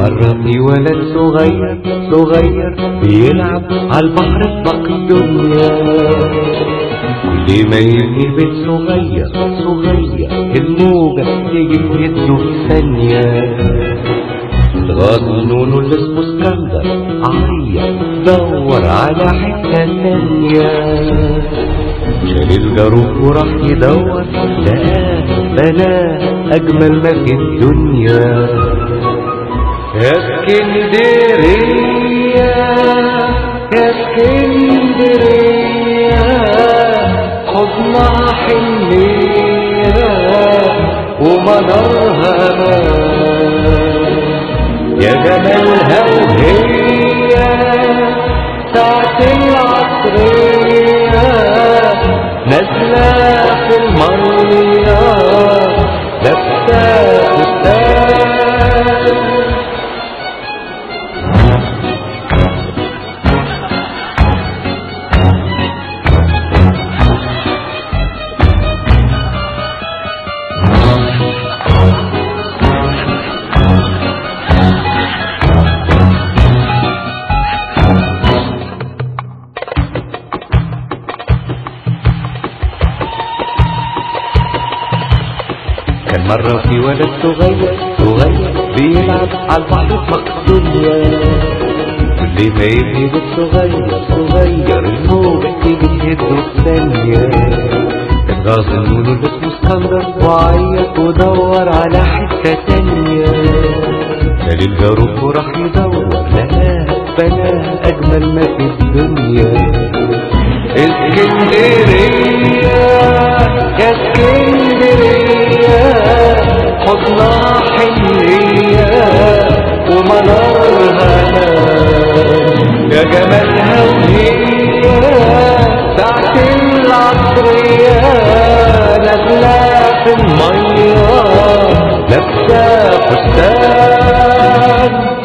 مرة في ولد صغير صغير بيلعب عالبحر في الدنيا كل ما يبني بيت صغير صغير الموجة تيجي في يده في ثانية الغنون اللي اسمه اسكندر عيط دور على حتة تانية شال الجاروف وراح يدور لقاه بناه أجمل ما في الدنيا يا اسكندرية يا اسكندرية حضنها حنية ومنارها مان يا جمالها وهي ساعة العصرية نازلة في المية لابسة فستان كان مرة في ولد صغير صغير بيلعب على البحر في الدنيا كل ما يبني بيت صغير صغير الموجة تيجي تهده في ثانية كان غاص النون اللي اسمه اسكندر وعيط ودور على حتة تانية شال الجاروف وراح يدور لقاه بناه أجمل ما في الدنيا اسكندرية يا اسكندرية حضنها حنية ومنارها مان يا جمالها وهي ساعة العصرية نازلة في المية لابسة فستان